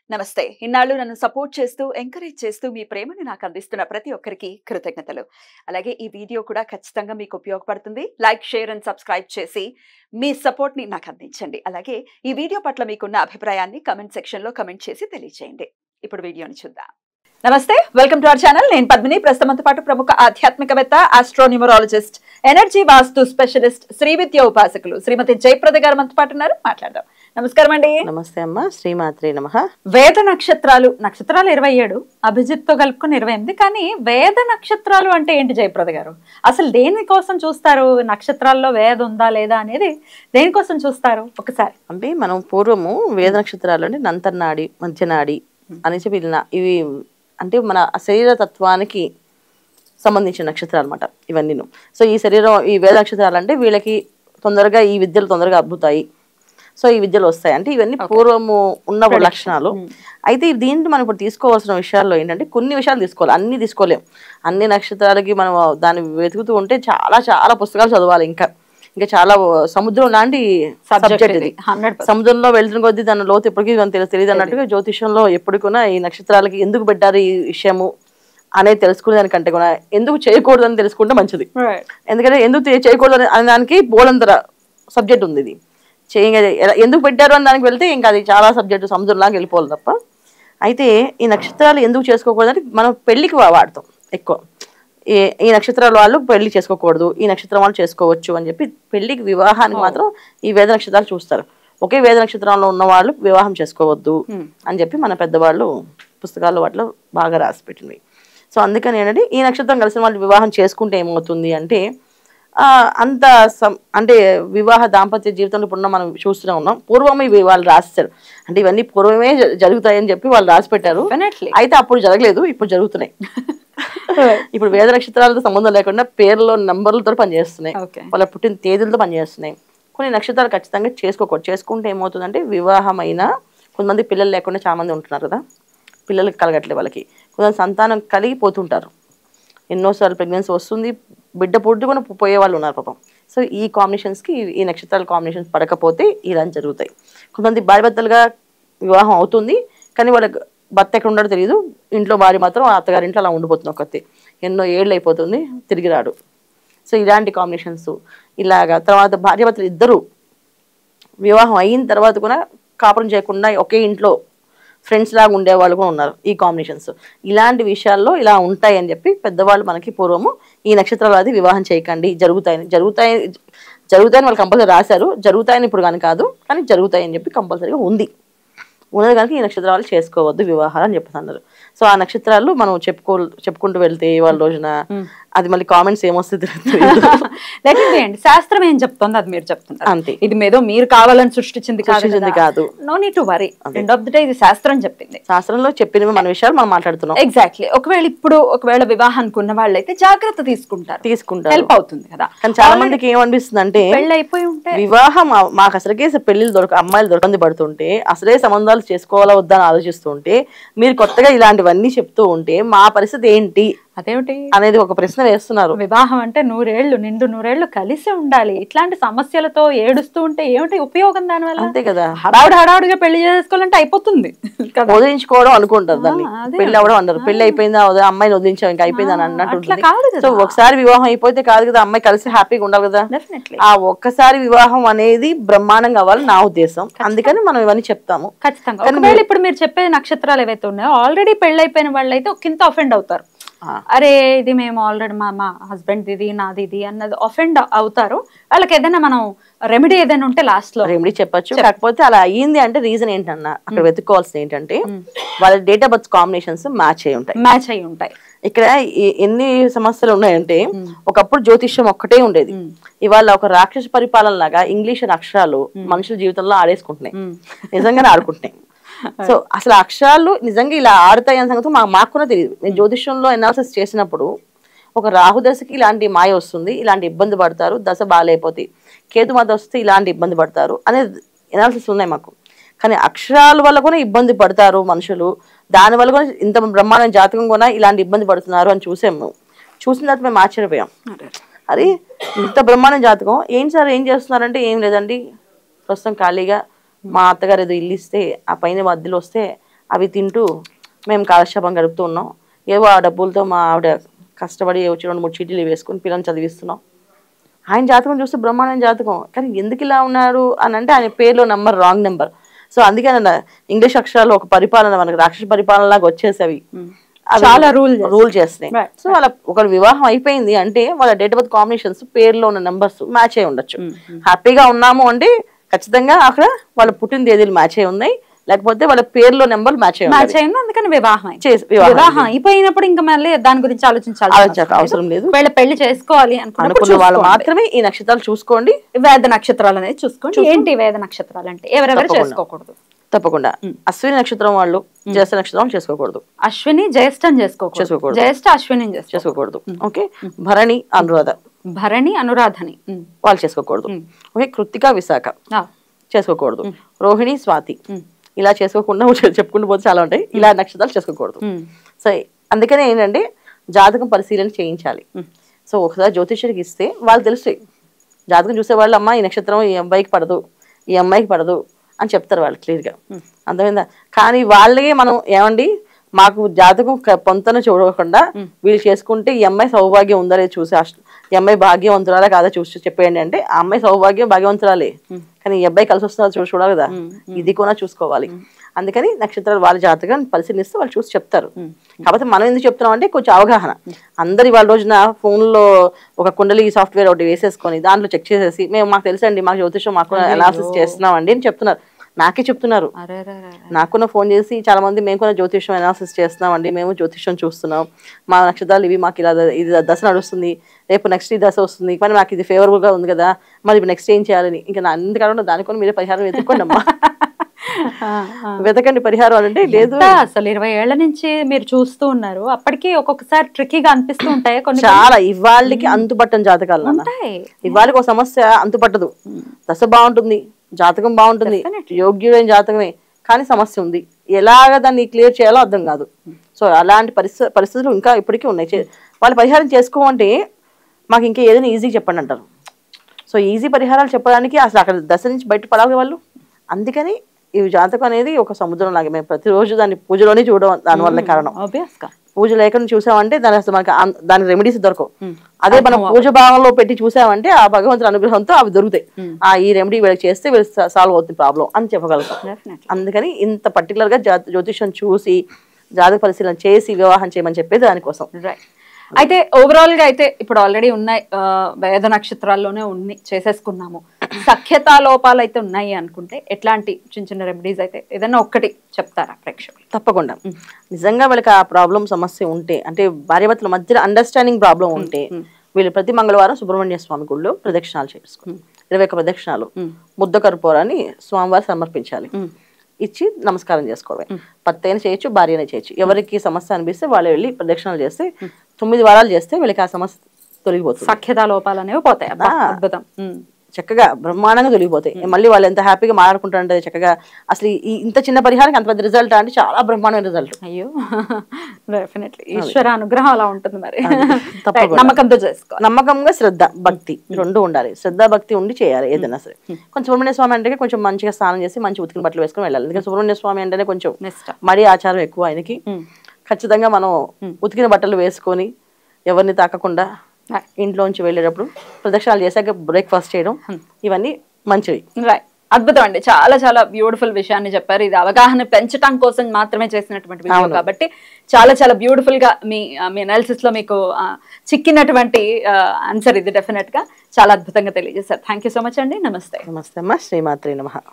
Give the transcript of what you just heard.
నమస్తే ఇన్నాళ్ళు నన్ను సపోర్ట్ చేస్తూ ఎంకరేజ్ చేస్తూ మీ ప్రేమను నాకు అందిస్తున్న ప్రతి ఒక్కరికి కృతజ్ఞతలు అలాగే ఈ వీడియో కూడా ఖచ్చితంగా మీకు ఉపయోగపడుతుంది లైక్ షేర్ అండ్ సబ్స్క్రైబ్ చేసి మీ సపోర్ట్ ని నాకు అందించండి అలాగే ఈ వీడియో పట్ల మీకున్న అభిప్రాయాన్ని కమెంట్ సెక్షన్ లో కమెంట్ చేసి తెలియజేయండి ఇప్పుడు వీడియోని చూద్దాం నమస్తే వెల్కమ్ టు అవర్ ఛానల్ నేను పద్మిని ప్రస్తుతంతో పాటు ప్రముఖ ఆధ్యాత్మికవేత్త astronumerologist energy vastu specialist Shri Vidya ఉపాసకులు శ్రీమతి జయప్రద గారు మనతో పాటు ఉన్నారు మాట్లాడదాం నమస్కారం అండి నమస్తే అమ్మ శ్రీమాత్రే నమ వేద నక్షత్రాలు నక్షత్రాలు ఇరవై ఏడు అభిజిత్ తో కలుపుకొని ఇరవై ఎనిమిది కానీ వేద నక్షత్రాలు అంటే ఏంటి జయప్రద గారు అసలు దేనికోసం చూస్తారు నక్షత్రాల్లో వేద ఉందా లేదా అనేది దేనికోసం చూస్తారు ఒకసారి అంటే మనం పూర్వము వేద నక్షత్రాలు అంటే నంతర్నాడి మధ్యనాడి అనేసి వీళ్ళ ఇవి అంటే మన శరీర తత్వానికి సంబంధించిన నక్షత్రాలు అనమాట ఇవన్నీ సో ఈ శరీరం ఈ వేద నక్షత్రాలు అంటే వీళ్ళకి తొందరగా ఈ విద్యలు తొందరగా అబ్బుతాయి సో ఈ విద్యలు వస్తాయి అంటే ఇవన్నీ పూర్వము ఉన్న లక్షణాలు అయితే దీంట్లో మనం ఇప్పుడు తీసుకోవాల్సిన విషయాల్లో ఏంటంటే కొన్ని విషయాలు తీసుకోవాలి అన్ని తీసుకోలేం అన్ని నక్షత్రాలకి మనం దాన్ని వెతుకుతూ ఉంటే చాలా చాలా పుస్తకాలు చదవాలి ఇంకా ఇంకా చాలా సముద్రం లాంటి సబ్జెక్ట్ ఇది హండ్రెడ్ సముద్రంలో వెళ్తున్న కొద్దీ దాని లోతు ఎప్పటికీ మనకు తెలియదు తెలియదు అన్నట్టుగా జ్యోతిషంలో ఎప్పటికైనా ఈ నక్షత్రాలకి ఎందుకు పెట్టారు ఈ విషయము అనేది తెలుసుకునే దానికంటే కూడా ఎందుకు చేయకూడదని తెలుసుకుంటే మంచిది ఎందుకంటే ఎందుకు చే- చేయకూడదు అనే- అనే దానికి బోలంతర సబ్జెక్ట్ ఉంది ఇది చేయ ఎలా- ఎందుకు పెట్టారు అని దానికి వెళ్తే ఇంకా అది చాలా సబ్జెక్టు సముద్రంలాగా వెళ్ళిపోవాలి తప్ప అయితే ఈ నక్షత్రాలు ఎందుకు చేసుకోకూడదు మనం పెళ్లికి వా- వాడతాం ఎక్కువ ఈ ఈ నక్షత్రాల వాళ్ళు పెళ్లి చేసుకోకూడదు ఈ నక్షత్రం వాళ్ళు చేసుకోవచ్చు అని చెప్పి పెళ్లికి వివాహానికి మాత్రం ఈ వేద నక్షత్రాలు చూస్తారు ఒకే వేద నక్షత్రంలో ఉన్న వాళ్ళు వివాహం చేసుకోవద్దు అని చెప్పి మన పెద్దవాళ్ళు పుస్తకాల్లో వాటిలో బాగా రాసి పెట్టినవి సో అందుకని ఏంటంటే ఈ నక్షత్రం కలిసిన వాళ్ళు వివాహం చేసుకుంటే ఏమవుతుంది అంటే ఆ, అంత సం అంటే వివాహ దాంపత్య జీవితంలో ఇప్పుడు మనం చూస్తూనే ఉన్నాం పూర్వమే ఇవి వాళ్ళు రాస్తారు అంటే ఇవన్నీ పూర్వమే జ- జరుగుతాయని చెప్పి వాళ్ళు రాసి పెట్టారు డెఫినెట్లీ అయితే అప్పుడు జరగలేదు ఇప్పుడు జరుగుతున్నాయి ఇప్పుడు వేద నక్షత్రాలతో సంబంధం లేకుండా పేర్లో నంబర్లతో పనిచేస్తున్నాయి ఓకే వాళ్ళ పుట్టిన తేదీలతో పనిచేస్తున్నాయి కొన్ని నక్షత్రాలు ఖచ్చితంగా చేసుకోకూడదు చేసుకుంటే ఏమవుతుందంటే వివాహమైన కొంతమంది పిల్లలు లేకుండా చాలా మంది ఉంటున్నారు కదా పిల్లలకి కలగట్లే వాళ్ళకి కొంతమంది సంతానం కలిగిపోతుంటారు ఎన్నోసార్లు ప్రెగ్నెన్సీ వస్తుంది బిడ్డ పుట్టి కూడా పోయే వాళ్ళు ఉన్నారు పాపం సో ఈ కాంబినేషన్స్కి ఈ నక్షత్రాల కాంబినేషన్స్ పడకపోతే ఇలా జరుగుతాయి కొంతమంది భార్య భర్తలుగా వివాహం అవుతుంది కానీ వాళ్ళకి భర్త ఎక్కడ ఉన్నాడో తెలియదు ఇంట్లో భార్య మాత్రం అత్తగారి ఇంట్లో అలా ఉండిపోతుంది ఒకటి ఎన్నో ఏళ్ళు అయిపోతుంది తిరిగి రాడు సో ఇలాంటి కాంబినేషన్స్ ఇలాగా తర్వాత భార్య భర్తలు ఇద్దరు వివాహం అయిన తర్వాత కూడా కాపురం చేయకుండా ఒకే ఇంట్లో ఫ్రెండ్స్ లాగా ఉండే వాళ్ళు కూడా ఉన్నారు ఈ కాంబినేషన్స్ ఇలాంటి విషయాల్లో ఇలా ఉంటాయి అని చెప్పి పెద్దవాళ్ళు మనకి పూర్వము ఈ నక్షత్రాలు అది వివాహం చేయకండి జరుగుతాయని జరుగుతాయి జరుగుతాయని వాళ్ళు కంపల్సరీ రాశారు జరుగుతాయని ఇప్పుడు కానీ కాదు కానీ జరుగుతాయని చెప్పి కంపల్సరీగా ఉంది ఉన్నది కనుక ఈ నక్షత్రాలు చేసుకోవద్దు వివాహాలు అని చెప్తున్నారు సో ఆ నక్షత్రాలు మనం చెప్పుకో చెప్పుకుంటూ వెళ్తే వాళ్ళ రోజున అది మళ్ళీ కామెంట్స్ ఏమొస్తుంది లేకపోతే ఏంటి శాస్త్రం ఏం చెప్తుంది అది మీరు చెప్తున్నారు అంతే ఇది మీదో మీరు కావాలని సృష్టించింది కాదు సృష్టించింది కాదు. No need to worry end of the day ఇది శాస్త్రం చెప్పింది శాస్త్రంలో చెప్పినవి మన విషయాలు మనం మాట్లాడుతున్నాం ఎగ్జాక్ట్లీ ఒకవేళ ఇప్పుడు ఒకవేళ వివాహానికి ఉన్న వాళ్ళైతే జాగ్రత్త తీసుకుంటారు తీసుకుంటారు హెల్ప్ అవుతుంది కదా కానీ చాలా మందికి ఏమనిపిస్తుంది అంటే పెళ్ళి అయిపోయి ఉంటే వివాహం ఆ- మాకు అసలుకే పెళ్లిళ్ళు దొరక అమ్మాయిలు దొరకంది పడుతుంటే అసలే సంబంధాలు చేసుకోవాలా వద్దా అని ఆలోచిస్తుంటే మీరు కొత్తగా ఇలాంటివన్నీ చెప్తూ ఉంటే మా పరిస్థితి ఏంటి అదేమిటి అనేది ఒక ప్రశ్న వేస్తున్నారు వివాహం అంటే నూరేళ్లు నిండు నూరేళ్లు కలిసి ఉండాలి ఇట్లాంటి సమస్యలతో ఏడుస్తూ ఉంటే ఏమిటి ఉపయోగం దానివల్ల అంతే కదా హడావుడి హడావుడిగా పెళ్లి చేసుకోవాలంటే అయిపోతుంది కదా వదిలించుకోవడం అనుకుంటారు దాన్ని ఆ, అదే పెళ్లి అవ్వడం అన్నారు పెళ్లి అయిపోయిందా అదే అమ్మాయిని వదిలించాం ఇంకా అయిపోయింది అని అన్నట్టు అట్లా ఉంటుంది కాదు కదా సో ఒకసారి వివాహం అయిపోతే కాదు కదా అమ్మాయి కలిసి హ్యాపీగా ఉండాలి కదా డెఫినెట్లీ ఆ ఒక్కసారి వివాహం అనేది బ్రహ్మాండం కావాలి నా ఉద్దేశం అందుకని మనం ఇవన్నీ చెప్తాము ఖచ్చితంగా ఒకవేళ ఇప్పుడు మీరు చెప్పే నక్షత్రాలు ఏవైతే ఉన్నాయో ఆల్రెడీ పెళ్ళైపోయిన వాళ్ళు అయితే కింద అఫెండ్ అవుతారు ఆ. అరే ఇది మేము ఆల్రెడీ మా మా హస్బెండ్ ఇది నాది ఇది అన్నది అఫెండ్ అవుతారు వాళ్ళకి ఏదైనా మనం రెమెడీ ఏదైనా ఉంటే లాస్ట్ లో రెమెడీ చెప్పొచ్చు కాకపోతే అలా అయ్యింది అంటే రీజన్ ఏంటన్నా అక్కడ వెతుక్కోవాల్సింది ఏంటంటే వాళ్ళ date of birth combinations match అయి ఉంటాయి మ్యాచ్ అయి ఉంటాయి ఇక్కడ ఈ- ఎన్ని సమస్యలు ఉన్నాయంటే ఒకప్పుడు జ్యోతిష్యం ఒక్కటే ఉండేది ఇవాళ ఒక రాక్షస పరిపాలన లాగా ఇంగ్లీష్ అనే అక్షరాలు మనుషుల జీవితంలో ఆడేసుకుంటున్నాయి నిజంగానే ఆడుకుంటున్నాయి సో అసలు అక్షరాలు నిజంగా ఇలా ఆడుతాయి అనే సంగతి మా మాకు కూడా తెలియదు నేను జ్యోతిష్యంలో ఎనాలిసిస్ చేసినప్పుడు ఒక రాహు దశకి ఇలాంటి మాయ వస్తుంది ఇలాంటి ఇబ్బంది పడతారు దశ బాగాలేకపోతే కేతు మాత వస్తే ఇలాంటి ఇబ్బంది పడతారు అనేది ఎనాలిసిస్ ఉన్నాయి మాకు కానీ అక్షరాల వల్ల కూడా ఇబ్బంది పడతారు మనుషులు దాని వల్ల కూడా ఇంత బ్రహ్మాండ జాతకం కూడా ఇలాంటి ఇబ్బంది పడుతున్నారు అని చూసాము చూసిన తర్వాత మేము ఆశ్చర్యపోయాం అరే ఇంత బ్రహ్మాండ జాతకం ఏం సార్ ఏం చేస్తున్నారంటే ఏం లేదండి ప్రస్తుతం ఖాళీగా మా అత్తగారు ఏదో ఇల్లు ఇస్తే ఆ పైన అద్దెలు వస్తే అవి తింటూ మేము కాలక్షేపం గడుపుతూ ఉన్నాం ఏవో ఆ డబ్బులతో మా ఆవిడ కష్టపడి వచ్చి రెండు మూడు చీటీలు వేసుకుని పిల్లల్ని చదివిస్తున్నాం ఆయన జాతకం చూస్తే బ్రహ్మాండం జాతకం కానీ ఎందుకు ఇలా ఉన్నాడు అని అంటే ఆయన పేరులో నెంబర్ రాంగ్ నెంబర్ సో అందుకే అన్న ఇంగ్లీష్ అక్షరాలు ఒక పరిపాలన మనకి రాక్షస పరిపాలన లాగా వచ్చేసేవి అవి చాలా rule చేస్తాయి. రూల్ చేస్తున్నాయి Right. సో వాళ్ళ ఒక వివాహం అయిపోయింది అంటే వాళ్ళ డేట్ ఆఫ్ బర్త్ కాంబినేషన్స్ పేరులో ఉన్న నెంబర్స్ మ్యాచ్ అయి ఉండొచ్చు హ్యాపీగా ఉన్నాము అంటే ఖచ్చితంగా అక్కడ వాళ్ళ పుట్టిన తేదీలు మ్యాచ్ అయి ఉన్నాయి లేకపోతే వాళ్ళ పేరులో నెంబర్ మ్యాచ్ అయి మ్యాచ్ ఉన్నాయి అయింది అందుకని వివాహం అయింది చేసి- వివాహం వివాహం అయిపోయినప్పుడు ఇంకా మళ్ళీ దాని గురించి ఆలోచించాలి ఆలోచించాల్సిన అవసరం లేదు. వీళ్ళ పెళ్లి చేసుకోవాలి అనుకున్నప్పుడు అనుకున్న వాళ్ళు చూసుకోండి. మాత్రమే ఈ నక్షత్రాలు చూసుకోండి వేద నక్షత్రాలు అనేది చూసుకోండి ఏంటి వేద నక్షత్రాలు అంటే ఎవరెవరు తప్పకుండా. చేసుకోకూడదు తప్పకుండా అశ్విని నక్షత్రం వాళ్ళు జ్యేష్ఠ నక్షత్రం వాళ్ళు చేసుకోకూడదు అశ్విని జ్యేష్ఠం చేసుకోకూడదు చేసుకోకూడదు. జ్యేష్ఠ అశ్విని చేసుకో చేసుకోకూడదు ఓకే భరణి అనురాధ భరణి అనురాధని ఉమ్. వాళ్ళు చేసుకోకూడదు ఓకే కృత్తిక విశాఖ ఆ, చేసుకోకూడదు రోహిణి స్వాతి ఇలా చేసుకోకుండా చె- చెప్పుకుంటూ పోతే చాలా ఉంటాయి ఇలా నక్షత్రాలు చేసుకోకూడదు ఉమ్. సో అందుకనే ఏంటంటే జాతకం పరిశీలన చేయించాలి సో ఒకసారి జ్యోతిష్యుడికి ఇస్తే వాళ్ళు తెలుస్తాయి జాతకం చూసే వాళ్ళు అమ్మ ఈ నక్షత్రం ఈ అబ్బాయికి పడదు ఈ అమ్మాయికి పడదు అని చెప్తారు వాళ్ళు క్లియర్గా అర్థమైందా కానీ వాళ్ళే మనం ఏమండి మాకు జాతకం క- పొంతన చూడకుండా వీళ్ళు చేసుకుంటే ఈ అమ్మాయి సౌభాగ్యం ఉందా లేదు చూసి అష్ట- ఈ అమ్మాయి భాగ్యవంతురాలా కాదా చూసి చెప్పేయండి అంటే ఆ అమ్మాయి సౌభాగ్యం భాగ్యవంతురాలే కానీ ఈ అబ్బాయి కలిసి వస్తుందా చూసి చూడాలి కదా ఇది కూడా చూసుకోవాలి అందుకని నక్షత్రాలు వాళ్ళ జాతకాన్ని పరిశీలిస్తే వాళ్ళు చూసి చెప్తారు కాకపోతే మనం ఎందుకు చెప్తున్నాం అంటే కొంచెం అవగాహన అందరు వాళ్ళ రోజున ఫోన్లో ఒక కుండలి సాఫ్ట్వేర్ ఒకటి వేసేసుకొని దాంట్లో చెక్ చేసేసి మేము మాకు తెలుసండి మాకు జ్యోతిషం మాకు అనాలిసిస్ చేస్తున్నాం అండి అని చెప్తున్నారు నాకే చెప్తున్నారు అరే అరే, అరే, అరే. నాకున్న ఫోన్ చేసి చాలా మంది మేము కూడా జ్యోతిష్యం అనాలిసిస్ చేస్తున్నామండి మేము జ్యోతిష్యం చూస్తున్నాం మా నక్షత్రాలు ఇవి మాకు ఇలా ద- ఇది దశ నడుస్తుంది రేపు నెక్స్ట్ ఈ దశ వస్తుంది కానీ మాకు ఇది ఫేవరబుల్ గా ఉంది కదా మరి నెక్స్ట్ ఏం చేయాలని ఇంకా నా ఎందుకంటే దానికొని మీరే పరిహారం వెతుక్కోండి అమ్మా ఆ, ఆ. వెతకండి పరిహారం అని అంటే లేదు ఎంత అసలు ఇరవై ఏళ్ల నుంచి మీరు చూస్తూ ఉన్నారు అప్పటికి ఒక్కొక్కసారి ట్రిక్కీగా అనిపిస్తూ ఉంటాయి కొన్ని చాలా ఇవాళ్ళకి అంతుపట్టని జాతకాలు నాన్న ఉంటాయి ఇవాళకి ఒక సమస్య అంతుపట్టదు దశ బాగుంటుంది జాతకం బాగుంటుంది యోగ్యుడైన జాతకమే కానీ సమస్య ఉంది ఎలాగ దాన్ని క్లియర్ చేయాలో అర్థం కాదు సో అలాంటి పరిస్థితి పరిస్థితులు ఇంకా ఇప్పటికీ ఉన్నాయి చే- వాళ్ళు పరిహారం చేసుకోమంటే మాకు ఇంకా ఏదైనా ఈజీగా చెప్పండి అంటారు సో ఈజీ పరిహారాలు చెప్పడానికి అసలు అక్కడ దశ నుంచి బయట పడాలి వాళ్ళు అందుకని ఈ జాతకం అనేది ఒక సముద్రం లాగా మేము ప్రతిరోజు దాన్ని పూజలోనే చూడడం దానివల్ల కారణం ఆబ్వియస్ గా పూజ లేకుండా చూసామంటే దాని అసలు మనకి అన్- దానికి రెమెడీస్ దొరకవు అదే మనం పూజ భాగంలో పెట్టి చూసామంటే ఆ భగవంతుని అనుగ్రహంతో అవి దొరుకుతాయి ఆ ఈ రెమెడీ వీళ్ళకి చేస్తే వీళ్ళు సాల్వ్ అవుతుంది ప్రాబ్లం అని చెప్పగలుగుతాం డెఫినెట్లీ అందుకని ఇంత పర్టికులర్ గా జా- జ్యోతిష్యం చూసి జాతక పరిశీలన చేసి వివాహం చేయమని చెప్పేది దానికోసం రైట్ అయితే ఓవరాల్ గా అయితే ఇప్పుడు ఆల్రెడీ ఉన్నాయి ఆ, వేద నక్షత్రాల్లోనే ఉన్నాయి చేసేసుకున్నాము సఖ్యతా లోపాలు అయితే ఉన్నాయి అనుకుంటే ఎట్లాంటి చిన్న చిన్న రెమెడీస్ అయితే ఏదైనా ఒక్కటి చెప్తారా ప్రేక్షకులు తప్పకుండా నిజంగా వీళ్ళకి ఆ ప్రాబ్లం సమస్య ఉంటే అంటే భార్యాభర్తల మధ్య అండర్స్టాండింగ్ ప్రాబ్లం ఉంటే వీళ్ళు ప్రతి మంగళవారం సుబ్రహ్మణ్య స్వామి గుడిలో ప్రదక్షిణాలు చేసుకోవాలి ఇరవై ఒక్క ప్రదక్షిణాలు ముద్ద కర్పూరాన్ని స్వామివారి సమర్పించాలి ఇచ్చి నమస్కారం చేసుకోవడమే పత్తి అయినా చేయొచ్చు భార్య అయినా చేయొచ్చు ఎవరికి సమస్య అనిపిస్తే వాళ్ళు వెళ్ళి ప్రదక్షిణాలు చేస్తే తొమ్మిది వారాలు చేస్తే వీళ్ళకి ఆ సమస్య తొలగిపోతుంది సఖ్యతా లోపాలు అనేవి పోతాయి అబ్బా, అద్భుతం ఉమ్. చక్కగా బ్రహ్మాండంగా తొలగిపోతాయి మళ్ళీ వాళ్ళు ఎంత హ్యాపీగా మాట్లాడుకుంటారంటే చక్కగా అసలు ఈ ఇంత చిన్న పరిహారానికి అంత పెద్ద రిజల్ట్ అంటే చాలా బ్రహ్మాండమైన రిజల్ట్ అయ్యో డెఫినెట్లీ ఈశ్వర అనుగ్రహం అలా ఉంటుంది మరి తప్పకుండా. Right, నమ్మకంతో చేసుకో నమ్మకంగా శ్రద్ధ భక్తి రెండు ఉండాలి శ్రద్ధ భక్తి ఉండి చేయాలి ఏదైనా సరే కొంచెం సుబ్రహ్మణ్య స్వామి అంటే కొంచెం మంచిగా స్నానం చేసి మంచి ఉతికిన బట్టలు వేసుకొని వెళ్ళాలి ఎందుకంటే సుబ్రహ్మణ్య స్వామి అంటేనే కొంచెం నెక్స్ట్ మడి ఆచారం ఎక్కువ ఆయనకి ఖచ్చితంగా మనం ఉతికిన బట్టలు వేసుకొని ఎవరిని తాకకుండా ఇంట్లోంచి వెళ్ళేటప్పుడు ప్రదక్షిణాలు చేశాక బ్రేక్ఫాస్ట్ చేయడం ఇవన్నీ మంచివి రైట్ అద్భుతం అండి చాలా చాలా బ్యూటిఫుల్ విషయాన్ని చెప్పారు ఇది అవగాహన పెంచడం కోసం మాత్రమే చేసినటువంటి వీడియో కాబట్టి చాలా చాలా బ్యూటిఫుల్ గా మీ ఆ, మీ అనాలిసిస్ లో మీకు ఆ, చిక్కినటువంటి ఆన్సర్ ఇది డెఫినెట్ గా చాలా అద్భుతంగా తెలియజేశారు థ్యాంక్ యూ సో మచ్ అండి నమస్తే నమస్తే అమ్మ శ్రీమాత్రి నమ